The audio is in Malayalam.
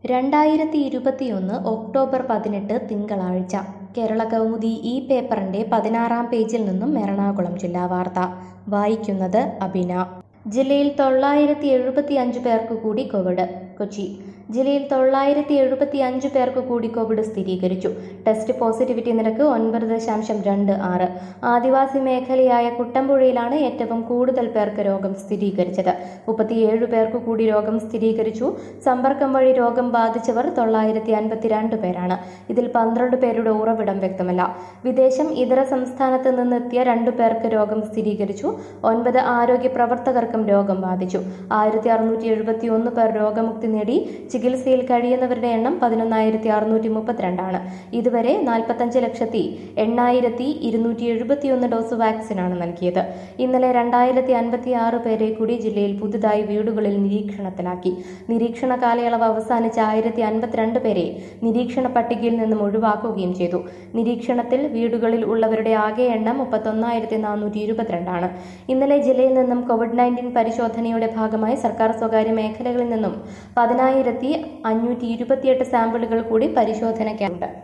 രണ്ടായിരത്തി ഇരുപത്തിയൊന്ന് ഒക്ടോബർ പതിനെട്ട് തിങ്കളാഴ്ച കേരള കൗമുദി ഈ പേപ്പറിന്റെ പതിനാറാം പേജിൽ നിന്നും എറണാകുളം ജില്ലാ വാർത്ത വായിക്കുന്നത് അബിന ജില്ലയിൽ തൊള്ളായിരത്തി എഴുപത്തി അഞ്ച് പേർക്ക് കൂടി കോവിഡ് കൊച്ചി ജില്ലയിൽ തൊള്ളായിരത്തി എഴുപത്തി അഞ്ച് പേർക്ക് കൂടി കോവിഡ് സ്ഥിരീകരിച്ചു ടെസ്റ്റ് പോസിറ്റിവിറ്റി നിരക്ക് ഒൻപത് ദശാംശം രണ്ട് ആറ് ആദിവാസി മേഖലയായ കുട്ടമ്പുഴയിലാണ് ഏറ്റവും കൂടുതൽ പേർക്ക് രോഗം സ്ഥിരീകരിച്ചത് മുപ്പത്തിയേഴ് പേർക്ക് കൂടി രോഗം സ്ഥിരീകരിച്ചു സമ്പർക്കം വഴി രോഗം ബാധിച്ചവർ തൊള്ളായിരത്തി അൻപത്തിരണ്ട് പേരാണ് ഇതിൽ പന്ത്രണ്ട് പേരുടെ ഉറവിടം വ്യക്തമല്ല വിദേശം ഇതര സംസ്ഥാനത്ത് നിന്നെത്തിയ രണ്ടു പേർക്ക് രോഗം സ്ഥിരീകരിച്ചു ഒൻപത് ആരോഗ്യ പ്രവർത്തകർക്കും രോഗം ബാധിച്ചു ആയിരത്തി അറുന്നൂറ്റി എഴുപത്തി ഒന്ന് പേർ രോഗമുക്തി നേടി ചികിത്സയിൽ കഴിയുന്നവരുടെ എണ്ണം പതിനൊന്നായിരത്തി അറുന്നൂറ്റി മുപ്പത്തിരണ്ടാണ് ഇതുവരെ നാൽപ്പത്തഞ്ച് ലക്ഷത്തി എണ്ണായിരത്തി ഇരുന്നൂറ്റി എഴുപത്തിയൊന്ന് ഡോസ് വാക്സിനാണ് നൽകിയത് ഇന്നലെ രണ്ടായിരത്തി അൻപത്തി ആറ് പേരെ കൂടി ജില്ലയിൽ പുതുതായി വീടുകളിൽ നിരീക്ഷണത്തിലാക്കി നിരീക്ഷണ കാലയളവ് അവസാനിച്ച ആയിരത്തി അൻപത്തിരണ്ട് പേരെ നിരീക്ഷണ പട്ടികയിൽ നിന്നും ഒഴിവാക്കുകയും ചെയ്തു നിരീക്ഷണത്തിൽ വീടുകളിൽ ഉള്ളവരുടെ ആകെ എണ്ണം മുപ്പത്തൊന്നായിരത്തി നാനൂറ്റി ഇരുപത്തിരണ്ടാണ് ഇന്നലെ ജില്ലയിൽ നിന്നും കോവിഡ് നയൻറ്റീൻ പരിശോധനയുടെ ഭാഗമായി സർക്കാർ സ്വകാര്യ മേഖലകളിൽ നിന്നും പതിനായിരത്തി അഞ്ഞൂറ്റി ഇരുപത്തിയെട്ട് സാമ്പിളുകൾ കൂടി പരിശോധനയ്ക്കുണ്ട്